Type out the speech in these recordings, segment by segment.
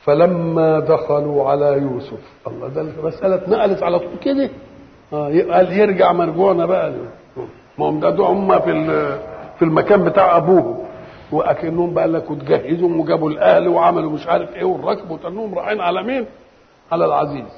فلما دخلوا على يوسف الله ده المسألة اتنقلت على طول كده اه قال يرجع مرجوعنا بقى ما هم ده هم في في المكان بتاع ابوهم واكنهم بقى لك وتجهزوا وجابوا الاهل وعملوا مش عارف ايه والركب وتنهم رايحين على مين؟ على العزيز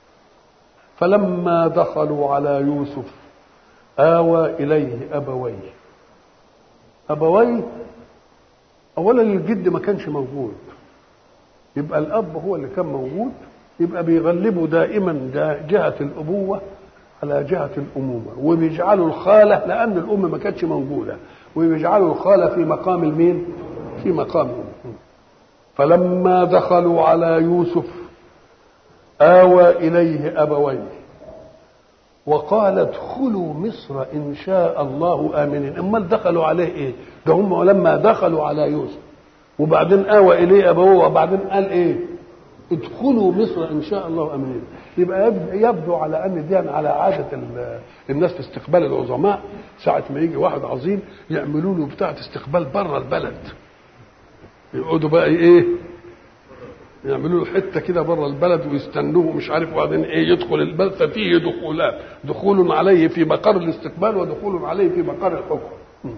فلما دخلوا على يوسف آوى إليه أبويه أبويه أولا الجد ما كانش موجود يبقى الأب هو اللي كان موجود يبقى بيغلبوا دائما جهة الأبوة على جهة الأمومة وبيجعلوا الخالة لأن الأم ما كانتش موجودة وبيجعلوا الخالة في مقام المين؟ في مقام الأم فلما دخلوا على يوسف آوى إليه أبويه وقال ادخلوا مصر إن شاء الله آمنين أمال دخلوا عليه إيه ده هم لما دخلوا على يوسف وبعدين آوى إليه أبوه وبعدين قال إيه ادخلوا مصر إن شاء الله آمنين يبقى يبدو على أن دي على عادة الناس في استقبال العظماء ساعة ما يجي واحد عظيم يعملوا له بتاعة استقبال بره البلد يقعدوا بقى إيه يعملوا له حته كده بره البلد ويستنوه مش عارف وبعدين ايه يدخل البلد ففيه دخولان دخول عليه في مقر الاستقبال ودخول عليه في مقر الحكم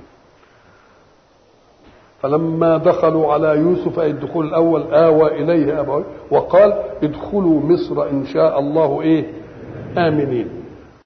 فلما دخلوا على يوسف أي الدخول الأول آوى إليه أبويه وقال ادخلوا مصر إن شاء الله إيه آمنين